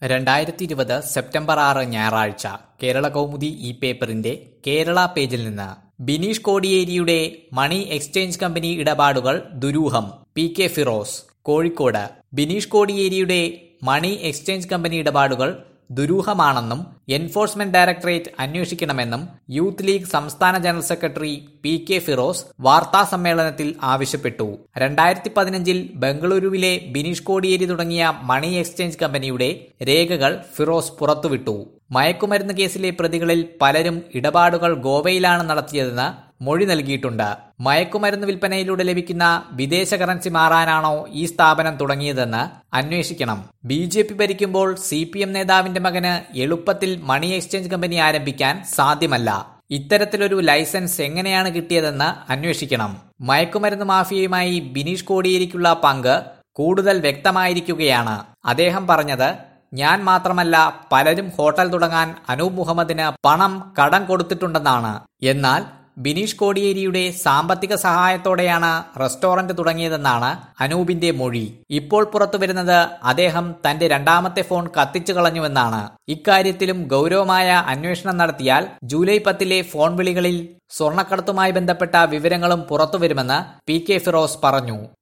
രണ്ടായിരത്തി ഇരുപത് സെപ്റ്റംബർ ആറ് ഞായറാഴ്ച കേരള കൗമുദി ഈ പേപ്പറിന്റെ കേരള പേജിൽ നിന്ന് ബിനീഷ് കോടിയേരിയുടെ മണി എക്സ്ചേഞ്ച് കമ്പനി ഇടപാടുകൾ ദുരൂഹം പി കെ ഫിറോസ് കോഴിക്കോട് ബിനീഷ് കോടിയേരിയുടെ മണി എക്സ്ചേഞ്ച് കമ്പനി ഇടപാടുകൾ ദുരൂഹമാണെന്നും എൻഫോഴ്സ്മെന്റ് ഡയറക്ടറേറ്റ് അന്വേഷിക്കണമെന്നും യൂത്ത് ലീഗ് സംസ്ഥാന general secretary P K Firos വാർത്താ സമ്മേളനത്തിൽ ആവശ്യപ്പെട്ടു രണ്ടായിരത്തി പതിനഞ്ചിൽ ബംഗളൂരുവിലെ ബിനീഷ് കോടിയേരി തുടങ്ങിയ മണി എക്സ്ചേഞ്ച് കമ്പനിയുടെ രേഖകൾ ഫിറോസ് പുറത്തുവിട്ടു മയക്കുമരുന്ന് കേസിലെ പ്രതികളിൽ പലരും ഇടപാടുകൾ ഗോവയിലാണ് നടത്തിയതെന്ന് മൊഴി നൽകിയിട്ടുണ്ട് മയക്കുമരുന്ന് വിൽപ്പനയിലൂടെ ലഭിക്കുന്ന വിദേശ കറൻസി മാറാനാണോ ഈ സ്ഥാപനം തുടങ്ങിയതെന്ന് അന്വേഷിക്കണം ബി ജെ പി ഭരിക്കുമ്പോൾ സി പി എം നേതാവിന്റെ മകന് എളുപ്പത്തിൽ മണി എക്സ്ചേഞ്ച് കമ്പനി ആരംഭിക്കാൻ സാധ്യമല്ല ഇത്തരത്തിലൊരു ലൈസൻസ് എങ്ങനെയാണ് കിട്ടിയതെന്ന് അന്വേഷിക്കണം മയക്കുമരുന്ന് മാഫിയയുമായി ബിനീഷ് കോടിയേരിക്കുള്ള പങ്ക് കൂടുതൽ വ്യക്തമായിരിക്കുകയാണ് അദ്ദേഹം പറഞ്ഞത് ഞാൻ മാത്രമല്ല പലരും ഹോട്ടൽ തുടങ്ങാൻ അനൂപ് മുഹമ്മദിന് പണം കടം കൊടുത്തിട്ടുണ്ടെന്നാണ് എന്നാൽ ബിനീഷ് കോടിയേരിയുടെ സാമ്പത്തിക സഹായത്തോടെയാണ് റെസ്റ്റോറന്റ് തുടങ്ങിയതെന്നാണ് അനൂപിന്റെ മൊഴി ഇപ്പോൾ പുറത്തുവരുന്നത് അദ്ദേഹം തന്റെ രണ്ടാമത്തെ ഫോൺ കത്തിച്ചു കളഞ്ഞുവെന്നാണ് ഇക്കാര്യത്തിലും ഗൗരവമായ അന്വേഷണം നടത്തിയാൽ ജൂലൈ പത്തിലെ ഫോൺ വിളികളിൽ സ്വർണ്ണക്കടത്തുമായി ബന്ധപ്പെട്ട വിവരങ്ങളും പുറത്തുവരുമെന്ന് പി കെ ഫിറോസ് പറഞ്ഞു